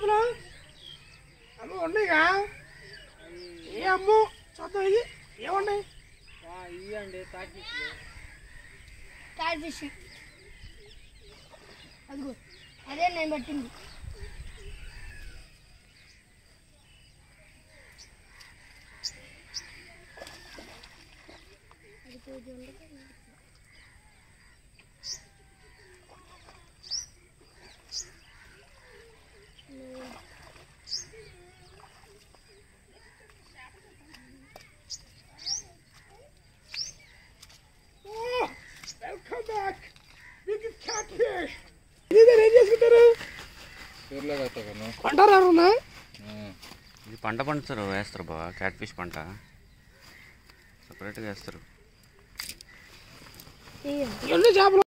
చేపలు అమ్మ ఉన్నాయిగా ఏ అమ్ము చూద్దాం ఇది ఏమున్నాయి ఇవ్వండి తాకిట్లు క్యాట్ ఫిష్ అదిగో అదే నేను పట్టింది welcome back big catfish ఇది ఏం చేసుకుంటారు ఊర్లో అవుతాను కొంటారు ఎవరన్నా ఇది పంట పండుతారు వేస్తారు బాగా క్యాట్ ఫిష్ పంట సపరేట్గా వేస్తారు ఎన్ని చేపలు